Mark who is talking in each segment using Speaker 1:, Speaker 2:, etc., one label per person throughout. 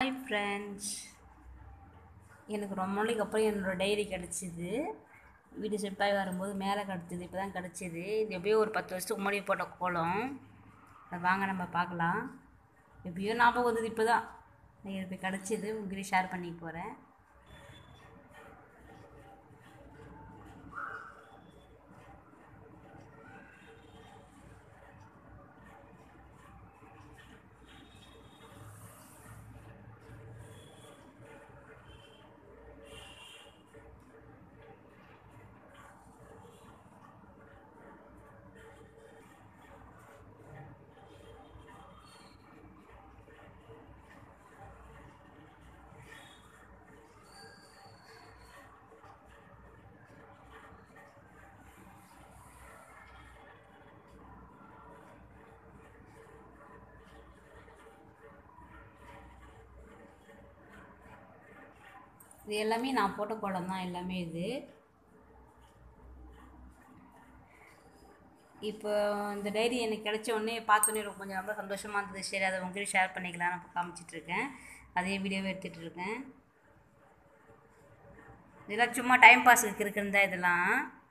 Speaker 1: hi friends எனக்கு ரொம்ப நாளைக்கு அப்புறம் என்னோடய டைரி கிடச்சிது வீடு ஷிஃப்டாகி வரும்போது மேலே கிடச்சிது இப்போ தான் கிடச்சிது இது எப்படியோ ஒரு பத்து வருஷத்துக்கு முன்னாடி போட்ட கோலம் அதை வாங்க நம்ம பார்க்கலாம் எப்படியோ ஞாபகம் வந்தது இப்போ தான் இப்போ கிடச்சிது உங்ககிட்ட ஷேர் பண்ணிக்க போகிறேன் இது எல்லாமே நான் போட்ட கோலம் தான் எல்லாமே இது இப்போ இந்த டைரி எனக்கு கிடைச்ச உடனே பார்த்தோன்னே ரொம்ப கொஞ்சம் ரொம்ப சந்தோஷமாக இருந்தது சரி அதை உங்ககிட்ட ஷேர் பண்ணிக்கலாம் நான் இப்போ காமிச்சிட்ருக்கேன் அதே வீடியோவே எடுத்துகிட்டு இருக்கேன் இதெல்லாம் சும்மா டைம் பாஸுக்கு இருக்குன்னு தான் இதெல்லாம்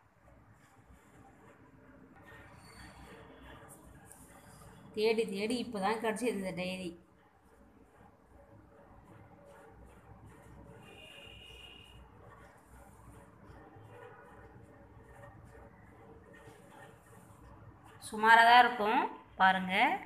Speaker 1: தேடி தேடி இப்போ தான் கிடச்சிது இந்த டைரி சுமாராக தான் இருக்கும் பாருங்கள்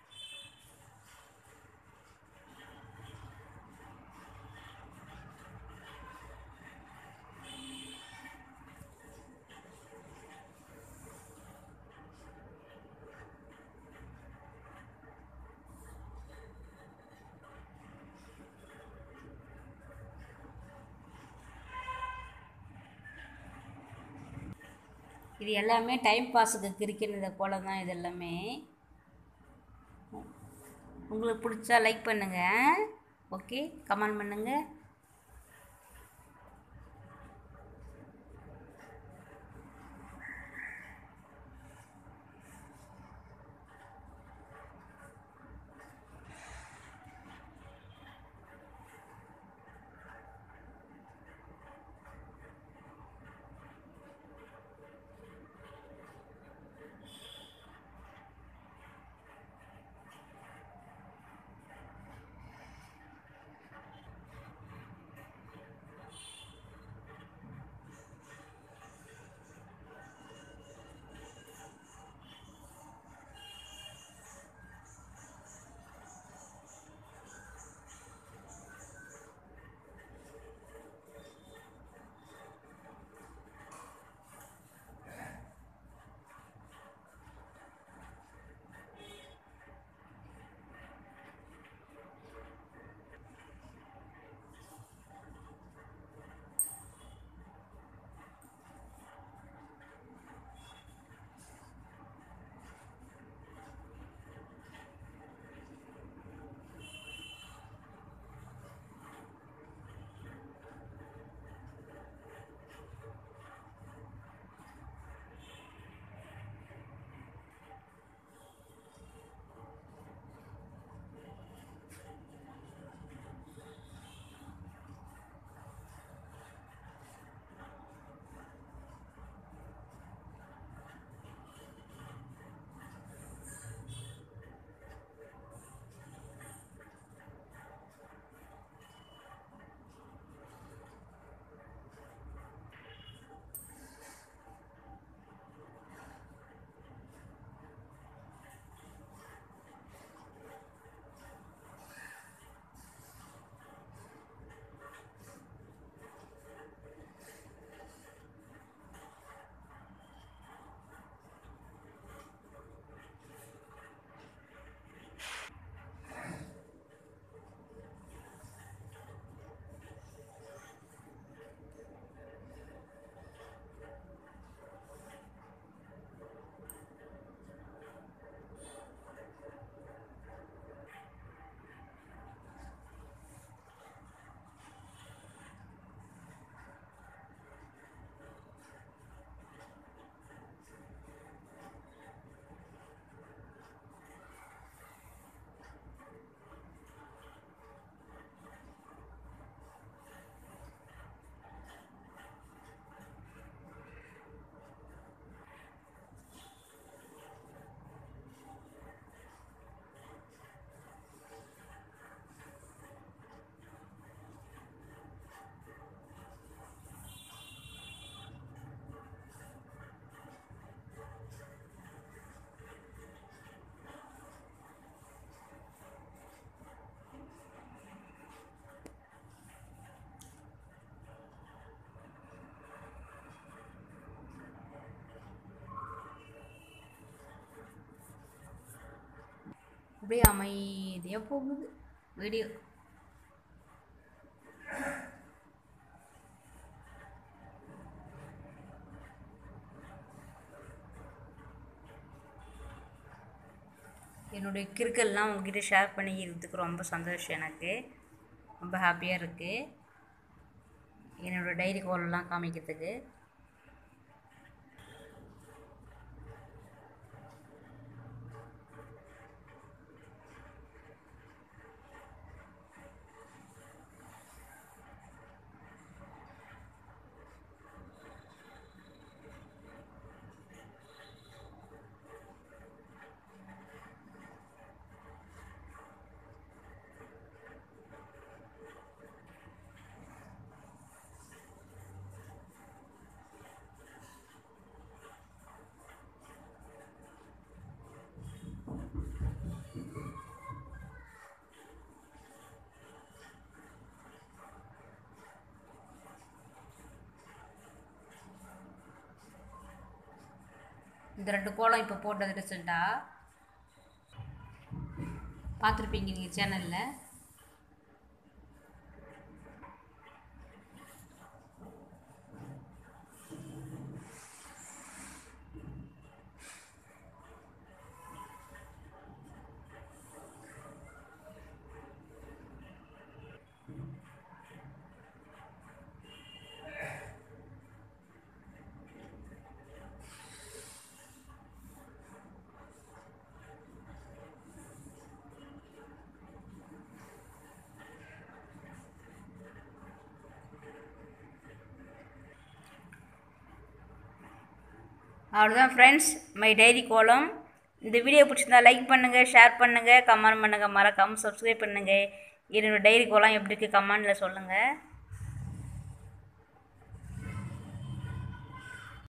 Speaker 1: இது எல்லாமே டைம் பாஸுக்கு கிரிக்கிற கோலம் தான் இது எல்லாமே உங்களுக்கு பிடிச்சா லைக் பண்ணுங்கள் ஓகே கமெண்ட் பண்ணுங்கள் அப்படியே அமைதியாக போகுது வீடியோ என்னுடைய கிறுக்கெல்லாம் உங்ககிட்ட ஷேர் பண்ணிக்கிறதுக்கு ரொம்ப சந்தோஷம் எனக்கு ரொம்ப ஹாப்பியாக இருக்குது என்னோடய டைரி கோலெல்லாம் காமிக்கிறதுக்கு இந்த ரெண்டு கோலம் இப்போ போட்டது ரிசல்ட்டாக பார்த்துருப்பீங்க நீங்கள் சேனலில் அவ்வளோதான் ஃப்ரெண்ட்ஸ் மை டைரி கோலம் இந்த வீடியோ பிடிச்சிருந்தா லைக் பண்ணுங்கள் ஷேர் பண்ணுங்கள் கமெண்ட் பண்ணுங்கள் மறக்காமல் சப்ஸ்கிரைப் பண்ணுங்கள் என்னோடய டைரி கோலம் எப்படி இருக்குது கமெண்டில் சொல்லுங்கள்